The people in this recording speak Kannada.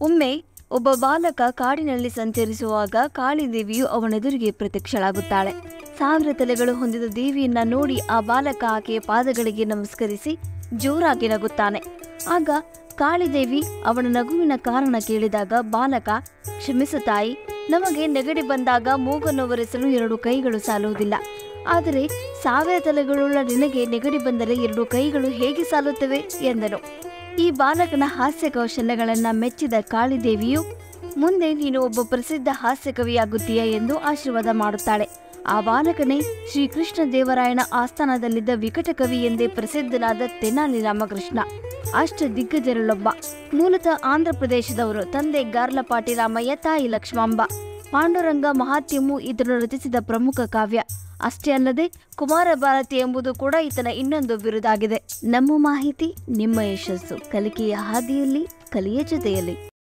ಒಮ್ಮೆ ಒಬ್ಬ ಬಾಲಕ ಕಾಡಿನಲ್ಲಿ ಸಂಚರಿಸುವಾಗ ಕಾಳಿದೇವಿಯು ಅವನೆದುರಿಗೆ ಪ್ರತ್ಯಕ್ಷಳಾಗುತ್ತಾಳೆ ಸಾವಿರ ತಲೆಗಳು ಹೊಂದಿದ ದೇವಿಯನ್ನ ನೋಡಿ ಆ ಬಾಲಕ ಆಕೆಯ ಪಾದಗಳಿಗೆ ನಮಸ್ಕರಿಸಿ ಜೋರಾಗಿ ನಗುತ್ತಾನೆ ಆಗ ಕಾಳಿದೇವಿ ಅವನ ನಗುವಿನ ಕಾರಣ ಕೇಳಿದಾಗ ಬಾಲಕ ಕ್ಷಮಿಸು ತಾಯಿ ನಮಗೆ ನೆಗಡಿ ಬಂದಾಗ ಮೂಗನ್ನು ಒರೆಸಲು ಎರಡು ಕೈಗಳು ಸಾಲುವುದಿಲ್ಲ ಆದರೆ ಸಾವಿರ ತಲೆಗಳುಳ್ಳ ನಿನಗೆ ನೆಗಡಿ ಬಂದರೆ ಎರಡು ಕೈಗಳು ಹೇಗೆ ಸಾಲುತ್ತವೆ ಎಂದನು ಈ ಬಾಲಕನ ಹಾಸ್ಯ ಕೌಶಲ್ಯಗಳನ್ನ ಮೆಚ್ಚಿದ ಕಾಳಿದೇವಿಯು ಮುಂದೆ ನೀನು ಒಬ್ಬ ಪ್ರಸಿದ್ಧ ಹಾಸ್ಯ ಕವಿಯಾಗುತ್ತೀಯ ಎಂದು ಆಶೀರ್ವಾದ ಮಾಡುತ್ತಾಳೆ ಆ ಬಾಲಕನೇ ಶ್ರೀಕೃಷ್ಣ ದೇವರಾಯನ ಆಸ್ಥಾನದಲ್ಲಿದ್ದ ವಿಕಟ ಕವಿ ಎಂದೇ ಪ್ರಸಿದ್ಧನಾದ ತೆನಾಲಿ ರಾಮಕೃಷ್ಣ ಅಷ್ಟ ದಿಗ್ಗಜರಲ್ಲೊಬ್ಬ ಮೂಲತಃ ಆಂಧ್ರ ಪ್ರದೇಶದವರು ತಂದೆ ಗಾರ್ಲಪಾಟಿ ರಾಮಯ್ಯ ತಾಯಿ ಲಕ್ಷ್ಮಾಂಬ ಪಾಂಡುರಂಗ ಮಹಾತ್ಯಮು ಇದನ್ನು ರಚಿಸಿದ ಪ್ರಮುಖ ಕಾವ್ಯ ಅಷ್ಟೇ ಅಲ್ಲದೆ ಕುಮಾರ ಭಾರತಿ ಎಂಬುದು ಕೂಡ ಈತನ ಇನ್ನೊಂದು ಬಿರುದಾಗಿದೆ ನಮ್ಮ ಮಾಹಿತಿ ನಿಮ್ಮ ಯಶಸ್ಸು ಕಲಿಕೆಯ ಹಾದಿಯಲ್ಲಿ ಕಲಿಯ ಜೊತೆಯಲ್ಲಿ